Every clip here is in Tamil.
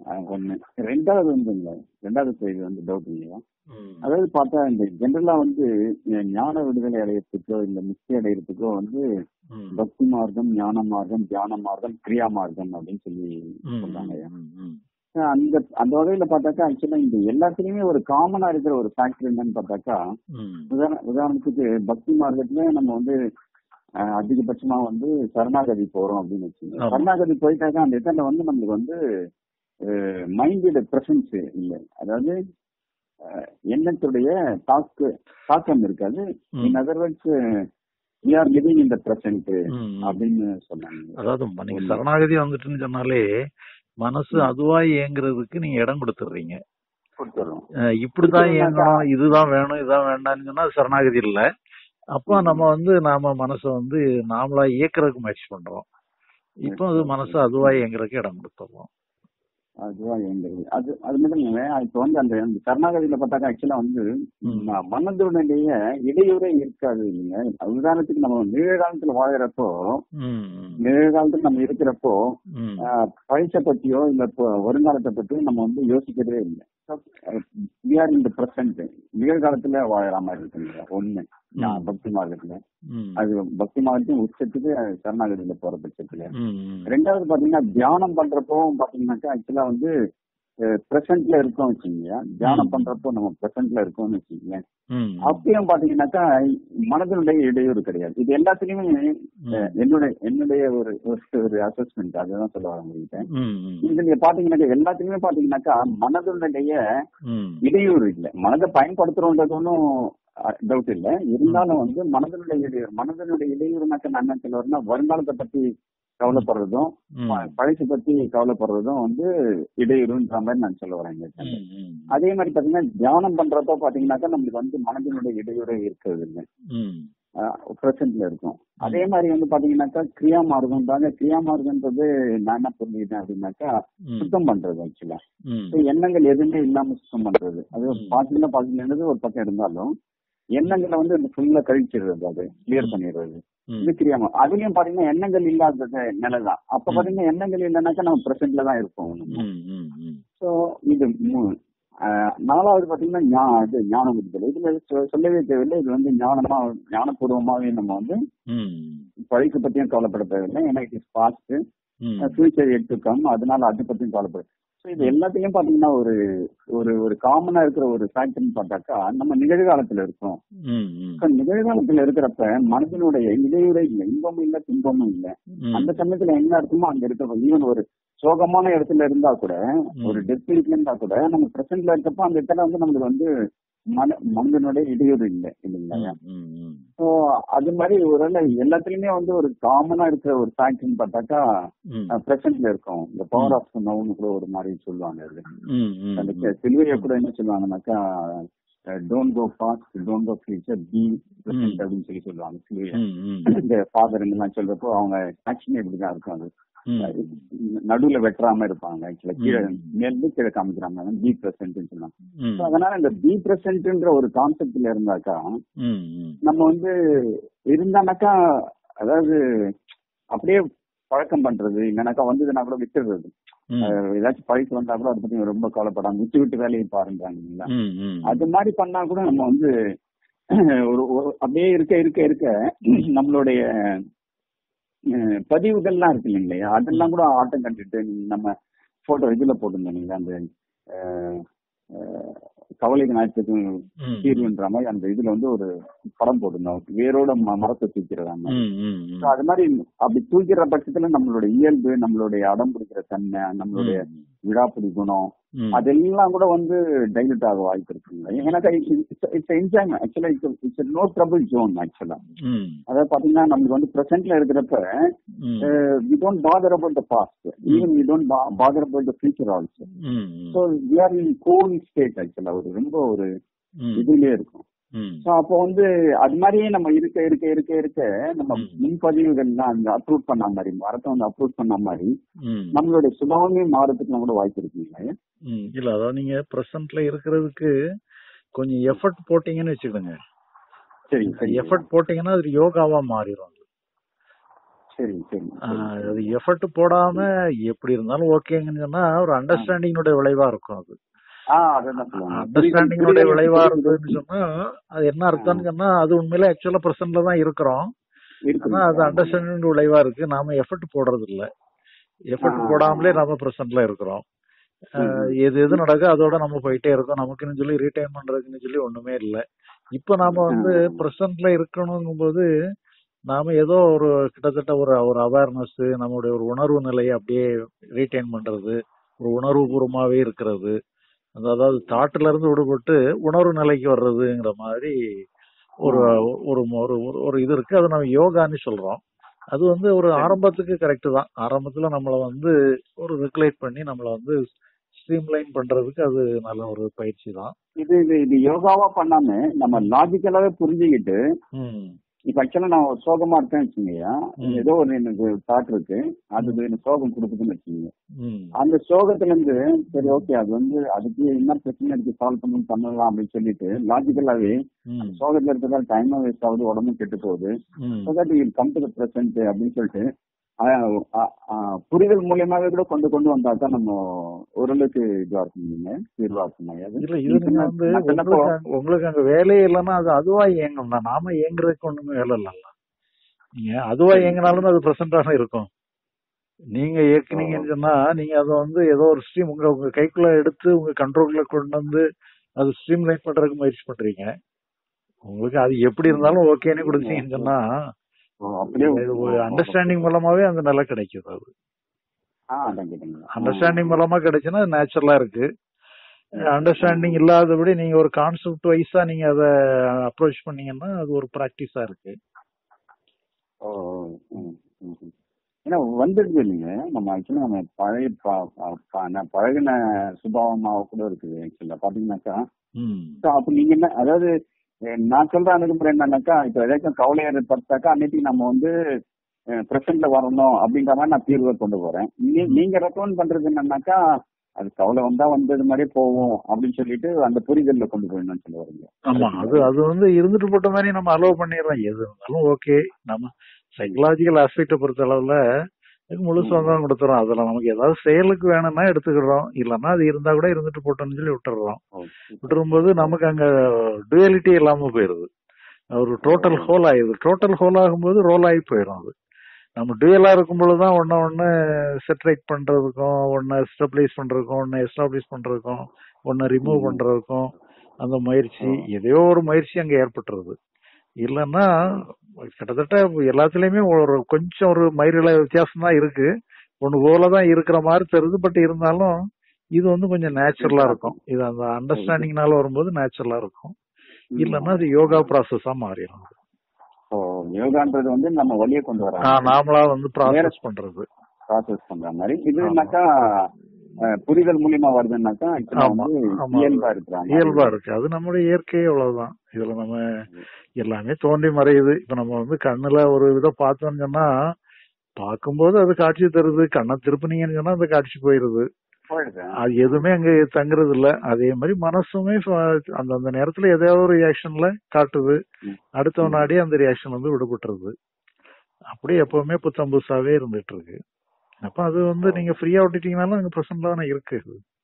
அஹ் ஒண்ணு ரெண்டாவது வந்துங்க ரெண்டாவது செய்தி வந்து டவுட் இல்லையா ம். அதாவது பார்த்தா இந்த ஜென்ரலா வந்து அஹ் ஞான விடுதலை அடையறதுக்கோ இல்ல முக்தி அடையறதுக்கோ வந்து ம். பக்தி மார்க்கம் ஞான மார்க்கம் தியான மார்க்கம் கிரியா மார்க்கம் அப்படின்னு சொல்லி ம். சொல்றாங்க ம். ம். அஹ் அந்த அந்த வகையில பார்த்தாக்கா ஆக்சுவலா இந்த எல்லாத்துலயுமே ஒரு காமனா இருக்கிற ஒரு ஃபேக்டர் என்னன்னு பார்த்தாக்கா ம். உதாரண உதாரணத்துக்கு பக்தி மார்க்கத்துல நம்ம வந்து அஹ், அதிகபட்சமா வந்து சரணாகதி போறோம் அப்படின்னு வச்சுக்கோங்க ஆமா. சரணாகதி போயிட்டாக்கா அந்த இடத்துல வந்து நம்மளுக்கு வந்து மைண்டோட பிரசன்ஸ் இல்லை அதாவது அஹ், எண்ணத்துடைய தாக்கு தாக்கம் இருக்காது ம். In other words we are living in the present ம். அப்படின்னு சொன்னாங்க அதாவது நீங்க ஒண்ணு. சரணாகதி வந்துட்டுன்னு சொன்னாலே மனசு அதுவா இயங்குறதுக்கு நீங்க இடம் கொடுத்துடுறீங்க கொடுத்துறோம் அஹ் இப்படிதான் கொடுத்துறோம்னாக்கா- இயங்கணும் இதுதான் வேணும் இதான் வேண்டாம்னு சொன்னா அது சரணாகதி இல்ல அப்போ நம்ம வந்து நாம மனசை வந்து நாமளா இயக்குறதுக்கு முயற்சி பண்றோம் இப்போ அது மனசு அதுவா இயங்குறதுக்கு இடம் கொடுத்துறோம் அதுதான் எங்களுக்கு அது அது மட்டும் இல்லைங்க இப்ப வந்து அந்த அந்த சரணாகதியில பார்த்தாக்கா ஆக்சுவலா வந்து ம். ம- மனதுடைய இடையூறே இருக்காது இல்லைங்க உதாரணத்துக்கு நம்ம நிகழ்காலத்துல வாழறப்போ ம். நிகழ்காலத்துல நம்ம இருக்கிறப்போ ம். ஆஹ், பழச பத்தியோ இல்ல இப்போ வருங்காலத்தை பத்தியோ நம்ம வந்து யோசிக்கிறதே இல்லை we are in the present நிகழ்காலத்துல வாழற மாதிரி இருக்குங்க ஒண்ணு நான் ம். பக்தி மார்க்கத்துல ம். அது பக்தி மார்க்கத்தின் உச்சத்துக்கு சரணாகதியில போற பட்சத்துல ம். ம். ரெண்டாவது பாத்தீங்கன்னா தியானம் பண்றப்போ பாத்தீங்கன்னாக்கா ஆக்சுவலா வந்து பிரசன்ட்ல இருக்கோம் வச்சுக்கீங்க தியானம் ம். பண்றப்போ நம்ம பிரசன்ட்ல இருக்கோம்னு வச்சுக்கீங்க ம். அப்பயும் பாத்தீங்கன்னாக்கா மனதினுடைய இடையூறு கிடையாது இது எல்லாத்துலயுமே அஹ், என்னுடைய என்னுடைய ஒரு ஒரு- ஒரு அசஸ்மெண்ட் அதுதான் சொல்ல வர முடியும் ம். ம். இது நீங்க பாத்தீங்கன்னாக்கா எல்லாத்துலயுமே பாத்தீங்கன்னாக்கா மனதினுடைய ம். இடையூறு இல்லை மனதை பயன்படுத்துறோன்றது ஒன்றும் டவுட் இல்ல இருந்தாலும் வந்து மனதனுடைய இடையூறு மனதனுடைய இடையூறுனாக்க நான் என்ன சொல்ல வரேன்னா வருங்காலத்தை பத்தி கவலைப்படுறதும் ம். ப- பழசை பத்தி கவலைப்படுறதும் வந்து இடையூறுன்ற மாதிரி நான் சொல்ல வரேன் இந்த இடத்துல. ம். ம். அதே மாதிரி பாத்தீங்கன்னா தியானம் பண்றப்ப பாத்தீங்கன்னாக்கா நம்மளுக்கு வந்து மனதினுடைய இடையூறே இருக்கிறது இல்லை ம். பிரசன்ட்ல இருக்கும் அதே மாதிரி வந்து பாத்தீங்கன்னாக்கா கிரியா மார்க்கம் தாங்க கிரியா மார்க்கம்ன்றது நான் என்ன புரிஞ்சுக்கிட்டேன் அப்படின்னாக்கா ம். சுத்தம் பண்றது ஆக்சுவலா ம். எண்ணங்கள் எதுவுமே இல்லாம சுத்தம் பண்றது அது ம். பாசிட்டிவா பாசிட்டிவ்ன்றது ஒரு பக்கம் இருந்தாலும் எண்ணங்களை வந்து ஃபுல்லா கழிச்சிடுறது அது கிளியர் பண்ணிடுறது ம். இது கிரியாம அதுலயும் பாத்தீங்கன்னா எண்ணங்கள் இல்லாதது நிலைதான் அப்ப ம். பாத்தீங்கன்னா எண்ணங்கள் இல்லைன்னாக்கா நம்ம பிரசன்ட்ல தான் இருப்போம் ம். ம். ம். சோ இது மூணு. ஆஹ் நாலாவது பாத்தீங்கன்னா ஞா- இது ஞான விடுதலை இதுல சொ- சொல்லவே தேவையில்லை இது வந்து ஞானமா ஞானபூர்வமாவே நம்ம வந்து ம். பழிக்கு பத்தியும் கவலைப்பட தேவையில்லை ஏன்னா இட் இஸ் பாஸ்ட் ம். ஃபியூச்சர் எடுத்துக்கம் அதனால அதை பத்தியும் கவலைப்படும் ஸோ இது எல்லாத்தையும் பாத்தீங்கன்னா ஒரு ஒரு ஒரு காமனா இருக்கிற ஒரு ஃபேக்டர்னு பார்த்தாக்கா நம்ம நிகழ்காலத்துல இருக்கோம் ம். ம். So, நிகழ்காலத்துல இருக்கிறப்ப மனதினுடைய இடையூறே இல்லை இன்பமும் இல்லை துன்பமும் இல்லை ம். அந்த சமயத்துல என்ன இருக்குமோ அங்க இருக்க ஈவன் ஒரு சோகமான இடத்துல இருந்தா கூட ம். ஒரு டெத் இருந்தா கூட நம்ம பிரசன்ட்ல இருக்கப்ப அந்த இடத்துல வந்து நமக்கு வந்து மன மனதினுடைய இடையூறு இல்லை இல்லைங்களா ம். ம். ஸோ அது மாதிரி ஒரு எல்லாத்துலயுமே வந்து ஒரு காமனா இருக்கிற ஒரு ஃபேக்ட்னு பார்த்தாக்கா ம். பிரசன்ட்ல இருக்கும் இந்த பவர் ஆஃப் நவுன்னு கூட ஒரு மாதிரி சொல்லுவாங்க அது ம். ம். அந்த சிலுவையை கூட என்ன சொல்லுவாங்கன்னாக்கா don't go fast don't go future be present அப்படின்னு சொல்லி சொல்லுவாங்க சிலுவையை ம். ம். இந்த ஃபாதர் எல்லாம் சொல்றப்போ அவங்க ஆக்ஷன் இப்படிதான் இருக்கும் அது ம். நடுவுல வெட்டுறாம இருப்பாங்க ஆக்சுவலா கீழே ம். மேலிருந்து கீழே காமிக்கிறாங்க பி பிரசன்ட் சொல்லுவாங்க ம். So, அதனால இந்த பி பிரசன்ட்ன்ற ஒரு கான்செப்ட்ல இருந்தாக்கா ம். ம். நம்ம வந்து இருந்தானாக்கா அதாவது அப்படியே பழக்கம் பண்றது இல்லைனாக்கா வந்ததுன்னா கூட விட்டுறது ம். அஹ் ஏதாச்சும் பழிச்சு வந்தா கூட அதை பத்தி ரொம்ப கவலைப்படாம விட்டு விட்டு வேலையை பாருன்றாங்க இல்லைங்களா ம். ம். அது மாதிரி பண்ணா கூட நம்ம வந்து ஒரு ஒரு- அப்படியே இருக்க இருக்க இருக்க நம்மளுடைய அஹ், பதிவுகள்லாம் இருக்கு இல்லைங்களா அதெல்லாம் கூட ஆட்டம் கண்டுட்டு நம்ம போட்டோ இதுல போட்டிருந்தோம் நீங்க அந்த அஹ், அஹ், கவலைக்கு நாயத்துக்கு ம். தீர்வுன்ற மாதிரி அந்த இதுல வந்து ஒரு படம் போட்டிருந்தோம் வேரோட ம- மரத்தை தூக்கிறாங்க ம். ம். ம். So, அது மாதிரி அப்படி தூக்கிற பட்சத்துல நம்மளுடைய இயல்பு நம்மளுடைய அடம் பிடிக்கிற தன்மை நம்மளுடைய விழாப்பிடி குணம் ம். அதெல்லாம் கூட வந்து டைலூட் ஆக வாய்ப்பு இருக்குங்க ஏன்னாக்கா இட்ஸ் என்ஜாய்மெண்ட் ஆக்சுவலா it's it's no trouble zone ஆக்சுவலா ம். அதாவது பாத்தீங்கன்னா நமக்கு வந்து பிரசன்ட்ல இருக்கிறப்ப ம். We don't bother about the past even we don't bother about the future also ம். So we are in cool state ஆக்சுவலா ஒரு ரொம்ப ஒரு ம். இதுலயே இருக்கும் ம். ஸோ அப்போ வந்து அது மாதிரியே நம்ம இருக்க இருக்க இருக்க இருக்க நம்ம ம். முன்பதிவுகள்லாம் அந்த அப்ரூவ் பண்ண மாதிரி மரத்தை வந்து அப்ரூவ் பண்ண மாதிரி ம். நம்மளுடைய சுபாவமே மாறதுக்குலாம் கூட வாய்ப்பு இருக்குங்க ம். இல்ல அதாவது நீங்க பிரசன்ட்ல இருக்கிறதுக்கு கொஞ்சம் எஃபர்ட் போட்டீங்கன்னு வச்சுக்கோங்க சரி சரி எஃபர்ட் போட்டீங்கன்னா அது யோகாவா மாறிடும் சரி சரி சரி ஆஹ் அது எஃபர்ட் போடாம எப்படி இருந்தாலும் ஓகேங்கன்னு சொன்னா ஒரு அண்டர்ஸ்டாண்டிங்கோட விளைவா இருக்கும் அது ஆ அதான் சொல்லுவாங்க அண்டர்ஸ்டாண்டிங்கோட விளைவா இருந்ததுன்னு சொன்னா அது என்ன அர்த்தம்னு சொன்னா அது உண்மையில ஆக்சுவலா பிரசன்ட்ல தான் இருக்கிறோம் ஆனா அது அண்டர்ஸ்டாண்டிங் விளைவா இருக்கு நாம எஃபர்ட் போடுறது இல்ல எஃபர்ட் ஆ. போடாமலே நம்ம பிரசன்ட்ல இருக்கிறோம் ஆஹ் எது எது நடக்கோ அதோட நம்ம போயிட்டே இருக்கோம் நமக்குன்னு சொல்லி ரீடைம் பண்றதுக்குன்னு சொல்லி ஒண்ணுமே இல்ல இப்ப நாம வந்து பிரசன்ட்ல இருக்கணுங்கும் போது நாம ஏதோ ஒரு கிட்டத்தட்ட ஒரு ஒரு அவேர்னஸ் நம்மளுடைய ஒரு உணர்வு நிலையை அப்படியே ரீடைன் பண்றது ஒரு உணர்வு பூர்வமாவே இருக்கிறது அது அதாவது தாட்டுல இருந்து விடுபட்டு உணர்வு நிலைக்கு வர்றதுங்கிற மாதிரி ஒரு ஒரு ஒரு ஒரு- ஒரு இது இருக்கு அது நம்ம யோகான்னு சொல்றோம் அது வந்து ஒரு ஆரம்பத்துக்கு கரெக்ட் தான் ஆரம்பத்துல நம்மள வந்து ஒரு ரெகுலேட் பண்ணி நம்மள வந்து ஸ்ட்ரீம்லைன் பண்றதுக்கு அது நல்ல ஒரு பயிற்சி தான் இது இது இது யோகாவா பண்ணாம நம்ம லாஜிக்கலாவே புரிஞ்சுக்கிட்டு ம் இப்ப ஆக்சுவலா நான் ஒரு சோகமா இருக்கேன்னு வச்சுங்கய்யா ம். ஏதோ ஒரு எனக்கு தாட் இருக்கு அது எனக்கு சோகம் கொடுக்குதுன்னு வச்சுக்கோங்க ம் அந்த சோகத்துல இருந்து சரி ஓகே அது வந்து அதுக்கு என்ன பிரச்சனை இருக்கு சால்வ் பண்ணணும் பண்ணலாம் அப்படின்னு சொல்லிட்டு லாஜிக்கலாவே ம் சோகத்துல இருக்கிறதால டைமும் வேஸ்ட் ஆகுது உடம்பும் கெட்டு போகுது ம் so that you come to the present அப்படின்னு சொல்லிட்டு ஆஹ் ஆஹ் ஆஹ் புரிதல் மூலியமாவே கூட கொண்டு கொண்டு வந்தா தான் நம்ம ஓரளவுக்கு இதுவா இருக்கும் நீங்க தீர்வா இருக்கும் அது இல்ல இது நீங்க வந்து நான் சொன்னப்போ உங்களுக்கு அங்க- உங்களுக்கு அங்க வேலையே இல்லைன்னா அது அதுவா இயங்கும் தான் நாம இயங்குறதுக்கு ஒண்ணுமே வேலை இல்லல்ல நீங்க அதுவா இயங்கினாலும் அது பிரசன்டாக இருக்கும் நீங்க இயக்குனீங்கன்னு சொன்னா நீங்க அதை வந்து ஏதோ ஒரு ஸ்ட்ரீம் உங்க உங்க கைக்குள்ள எடுத்து உங்க கண்ட்ரோல்ல கொண்டு வந்து அது ஸ்ட்ரீம் லைன் பண்றதுக்கு முயற்சி பண்றீங்க உங்களுக்கு அது எப்படி இருந்தாலும் ஓகேன்னு கொடுத்தீங்கன்னு சொன்னா ஓ, அப்படியே இது ஒரு அண்டர்ஸ்டாண்டிங் மூலமாவே அந்த நிலை கிடைக்குது அது ஆ அதான் கேட்டீங்க அண்டர்ஸ்டாண்டிங் மூலமா கிடைச்சுன்னா நேச்சுரலா இருக்கு அண்டர்ஸ்டாண்டிங் இல்லாதபடி நீங்க ஒரு கான்செப்ட் வைஸா நீங்க அதை அப்ரோச் பண்ணீங்கன்னா அது ஒரு பிராக்டிஸா இருக்கு ஓ ம், ம், ம். ஏன்னா வந்துடுது இல்லைங்க நம்ம ஆக்சுவலா நம்ம பழைய ப- ப- ப- நான் பழகின சுபாவமா கூட இருக்குது ஆக்சுவலா பாத்தீங்கன்னாக்கா ம் So, அப்ப நீங்க என்ன அதாவது அஹ், நான் சொல்ற அணுகுமுறை என்னன்னாக்கா இப்ப ஏதாச்சும் கவலை ஏற்பட்டாக்கா அன்னைக்கு நம்ம வந்து பிரசன்ட்ல வரணும் அப்படிங்கிற மாதிரி நான் தீர்வை கொண்டு போறேன் நீ- நீங்க ரெக்கமெண்ட் பண்றது என்னன்னாக்கா அது கவலை வந்தா வந்தது மாதிரியே போவோம் அப்படின்னு சொல்லிட்டு அந்த புரிதல்ல கொண்டு போயிடணும்னு சொல்லி வரீங்க ஆமா அது அது வந்து இருந்துட்டு போட்ட மாதிரி நம்ம அலோவ் பண்ணிடலாம் எது இருந்தாலும் ஓகே நம்ம சைக்கலாஜிக்கல் ஆஸ்பெக்ட பொறுத்த அளவுல அதுக்கு முழு சுதந்திரம் கொடுத்துறோம் அதுல நமக்கு ஏதாவது செயலுக்கு வேணும்னா எடுத்துக்கிறோம் இல்லைன்னா அது இருந்தா கூட இருந்துட்டு போட்டோம்னு சொல்லி விட்டுறோம் விட்டுரும்போது நமக்கு அங்க டுவலிட்டி இல்லாம போயிருது ஒரு டோட்டல் ஹோல் ஆயிடுது டோட்டல் ஹோல் ஆகும்போது ரோல் ஆகி போயிடும் அது நம்ம டுவலா இருக்கும் பொழுதுதான் ஒன்னு ஒன்னு செட்ரைட் பண்றதுக்கும் ஒன்னு ஸ்டெபிளைஸ் பண்றதுக்கும் ஒன்னு எஸ்டாப்ளிஷ் பண்றதுக்கும் ஒன்னு ரிமூவ் பண்றதுக்கும் அந்த முயற்சி எதையோ ஒரு முயற்சி அங்க ஏற்பட்டுருது இல்லைன்னா கிட்டத்தட்ட எல்லாத்துலயுமே ஒரு கொஞ்சம் ஒரு மயிரில வித்தியாசம் தான் இருக்கு ஒண்ணு போல தான் இருக்கிற மாதிரி தெரியுது பட் இருந்தாலும் இது வந்து கொஞ்சம் நேச்சுரலா இருக்கும் இது அந்த அண்டர்ஸ்டாண்டிங்னால வரும்போது நேச்சுரலா இருக்கும் இல்லைன்னா அது யோகா ப்ராசஸா மாறிடும் ஸோ யோகான்றது வந்து நம்ம வழியை கொண்டு வர ஆஹ் நாமளா வந்து ப்ராசஸ் பண்றது ப்ராசஸ் பண்ற மாதிரி இதுனாக்கா அஹ், புரிதல் மூலியமா வருதுன்னாக்கா இப்ப நான் ஆமா, வந்து ஆமா. இயல்பா இருக்கிறாங்க இயல்பா இருக்கு அது நம்முடைய இயற்கையே அவ்வளவுதான் இதுல நம்ம எல்லாமே தோன்றி மறையுது இப்ப நம்ம வந்து கண்ணுல ஒரு இதை பார்த்தோம்னு சொன்னா பார்க்கும்போது அது காட்சி தருது கண்ணை திருப்பினீங்கன்னு சொன்னா அந்த காட்சி போயிருது போயிடுது அது எதுவுமே அங்க தங்குறது இல்ல அதே மாதிரி மனசுமே ஃப- அந்த அந்த நேரத்துல ஏதாவது ஒரு ரியாக்ஷன்ல காட்டுது ம். அடுத்த நாடே அந்த ரியாக்ஷன் வந்து விடுபட்டுருது அப்படி எப்பவுமே புத்தம் புதுசாவே இருந்துட்டு இருக்கு அப்ப அது வந்து நீங்க ஃப்ரீயா விட்டுட்டீங்கனாலும் அங்க பிரசன்ட் தானே இருக்கு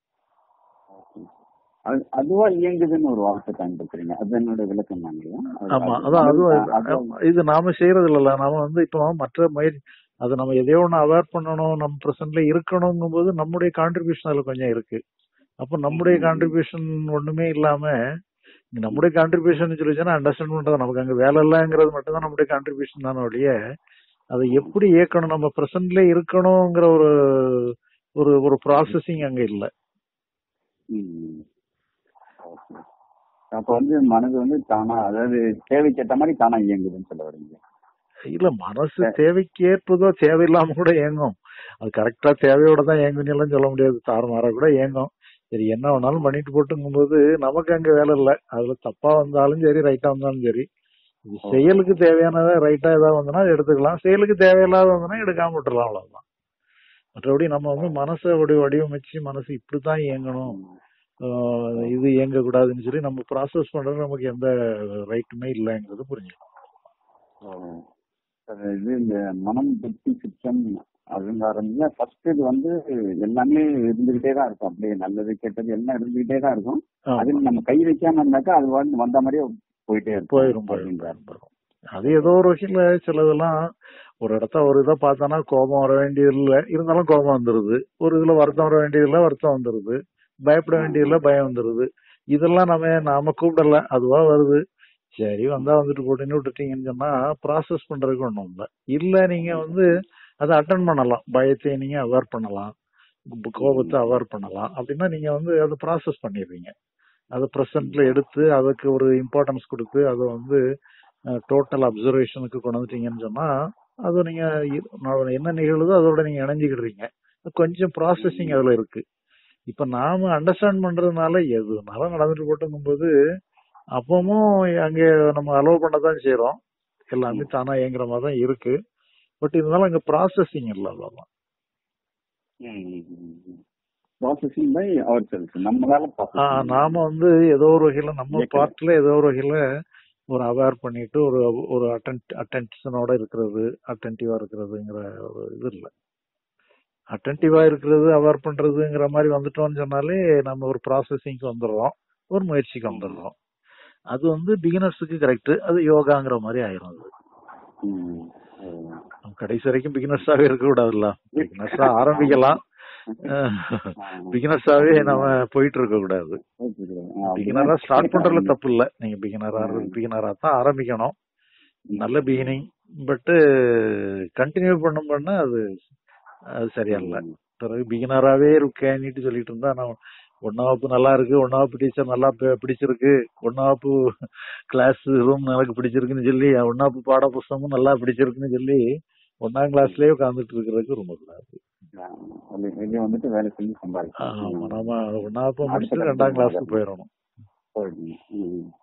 அது அதுவா இயங்குதுன்னு ஒரு வார்த்தை பயன்படுத்துறீங்க அது என்னோட விளக்கம் தான் இல்லையா? அது- ஆமா அது- அதான் அது அது- இது நாம செய்யறது இல்லல்ல நாம வந்து இப்போ மற்ற முயற்சி அதை நம்ம எதையோ ஒண்ணு அவேர் பண்ணணும் நம்ம பிரசன்ட்ல இருக்கணுங்கும் போது நம்முடைய கான்ட்ரிபியூஷன் அதுல கொஞ்சம் இருக்கு அப்ப நம்முடைய கான்ட்ரிபியூஷன் ஒண்ணுமே இல்லாம இங்க நம்முடைய கான்ட்ரிபியூஷன் சொல்லிச்சுன்னா அண்டர்ஸ்டாண்ட் பண்றது நமக்கு அங்க வேலை இல்லைங்கிறது மட்டும் தான் நம்முடைய கான்ட்ரிபியூஷன் தானே ஒழிய அதை எப்படி இயக்கணும் நம்ம பிரசன்ட்ல இருக்கணுங்கிற ஒரு ஒரு ஒரு ப்ராசஸிங் அங்க இல்ல ம். Okay. அப்ப வந்து மனது வந்து தானா அதாவது தேவைக்கு ஏத்த மாதிரி தானா இயங்குதுன்னு சொல்ல வரீங்க இல்ல மனசு தேவைக்கு ஏற்பதோ தேவையில்லாம கூட இயங்கும் அது கரெக்டா தேவையோட தான் இயங்குன்னு எல்லாம் சொல்ல முடியாது தாறுமாறா கூட இயங்கும் சரி என்ன வேணாலும் பண்ணிட்டு போட்டுங்கும் போது நமக்கு அங்க வேலை இல்ல அதுல தப்பா வந்தாலும் சரி ரைட்டா வந்தாலும் சரி இது செயலுக்கு தேவையானதா ரைட்டா ஏதாவது வந்தனா அதை எடுத்துக்கலாம் செயலுக்கு தேவையில்லாத வந்தனா எடுக்காம விட்டுறலாம் அவ்வளவுதான் மற்றபடி நம்ம வந்து மனசை அப்படி வடிவமைச்சு மனசு இப்படித்தான் இயங்கணும் ஆஹ் இது இயங்க கூடாதுன்னு சொல்லி நம்ம ப்ராசஸ் பண்றது நமக்கு எந்த ரைட்டுமே இல்லைங்கிறது புரிஞ்சுக்கலாம் அது இது இந்த மனம் புத்தி சித்தம் அதுங்க ஆரம்பிச்சா ஃபர்ஸ்ட் இது வந்து எல்லாமே இருந்துகிட்டே தான் இருக்கும் அப்படியே நல்லது கெட்டது எல்லாம் இருந்துகிட்டே தான் இருக்கும் ஆமா. அதில் நம்ம கை வைக்காம இருந்தாக்கா அது வந்து வந்த மாதிரியே போயிட்டே இருக்கும் போயிரும் போயிரும் அப்படின்றாரு. போயிரும், போயிரும். அது ஏதோ ஒரு வகையில சிலதெல்லாம் ஒரு இடத்த ஒரு இதை பார்த்தானா கோபம் வர வேண்டியது இல்ல இருந்தாலும் கோபம் வந்துருது ஒரு இதுல வருத்தம் வர வேண்டியதுல வருத்தம் வந்துருது பயப்பட வேண்டியதுல பயம் வந்துருது இதெல்லாம் நம்ம நாம கூப்பிடல அதுவா வருது சரி வந்தா வந்துட்டு போட்டுன்னு விட்டுட்டீங்கன்னு சொன்னா ப்ராசஸ் பண்றதுக்கு ஒண்ணும் இல்ல இல்ல நீங்க வந்து அதை அட்டன் பண்ணலாம் பயத்தை நீங்க அவேர் பண்ணலாம் கோ- கோபத்தை அவேர் பண்ணலாம் அப்படின்னா நீங்க வந்து அதை ப்ராசஸ் பண்ணிடுவீங்க அதை ப்ரெசன்ட்ல எடுத்து அதுக்கு ஒரு இம்பார்ட்டன்ஸ் கொடுத்து அதை வந்து டோட்டல் அப்சர்வேஷனுக்கு கொண்டு வந்துட்டீங்கன்னு சொன்னா அது நீங்க இ- நான் என்ன நிகழுதோ அதோட நீங்க இணைஞ்சுக்கிடுறீங்க கொஞ்சம் ப்ராசஸிங் அதுல இருக்கு இப்ப நாம அண்டர்ஸ்டாண்ட் பண்றதுனால எதுனாலும் நடந்துட்டு போட்டுங்கும்போது அப்பவும் அங்க நம்ம அலோவ் பண்ணதான் செய்யறோம் எல்லாமே தானா இயங்குற மாதிரி தான் இருக்கு பட் இருந்தாலும் அங்க ப்ராசஸிங் இல்ல அவ்வளவுதான் ப்ராசஸிங் பை அவர் செல்ஃப் நம்மளால ஆ, processing. நாம வந்து ஏதோ ஒரு வகையில நம்ம இயக்கல. பார்ட்ல ஏதோ ஒரு வகையில ஒரு அவேர் பண்ணிட்டு ஒரு ஒரு அட்டென்ஷனோட இருக்கிறது அட்டென்டிவா இருக்கிறதுங்கிற ஒரு இது இல்ல அட்டென்டிவா இருக்கிறது அவேர் பண்றதுங்கிற மாதிரி வந்துட்டோம்னு சொன்னாலே நம்ம ஒரு ப்ராசஸிங்க்கு வந்துடுறோம் ஒரு முயற்சிக்கு வந்துடுறோம் அது வந்து பிகினர்ஸுக்கு கரெக்ட் அது யோகாங்கிற மாதிரி ஆயிரும் அது ம். ம். நம்ம கடைசி வரைக்கும் பிகினர்ஸாவே இருக்க கூடாதுல்ல பிகினர்ஸா ஆரம்பிக்கலாம் பிகினர்ஸாவே நம்ம போயிட்டு இருக்க கூடாது பிகினரா ஸ்டார்ட் பண்றதுல தப்பு இல்ல நீங்க பிகினரா பிகினரா தான் ஆரம்பிக்கணும் நல்ல பிகினிங் பட் கண்டினியூ பண்ண பண்ண அது அது சரியா இல்ல பிறகு பிகினராவே இருக்கேன்னுட்டு சொல்லிட்டு இருந்தா நான் ஒன்னாம் வகுப்பு நல்லா இருக்கு ஒன்னாம் வகுப்பு டீச்சர் நல்லா பி- பிடிச்சிருக்கு ஒன்னாம் வகுப்பு கிளாஸ் ரூம் எனக்கு பிடிச்சிருக்குன்னு சொல்லி ஒன்னாம் வகுப்பு பாட புஸ்தகமும் நல்லா பிடிச்சிருக்குன்னு சொல்லி ஒன்னாம் கிளாஸ்லயே உட்கார்ந்துட்டு இருக்கிறதுக்கு ரொம்ப கூடாது வெளியே வந்துட்டு வேலை செஞ்சு ஆமா சம்பாதிக்கணும் நம்ம ஒன்னாம் வகுப்பு முடிச்சுட்டு ரெண்டாம் கிளாஸ்க்கு போயிடணும் போயிடணும். ம்.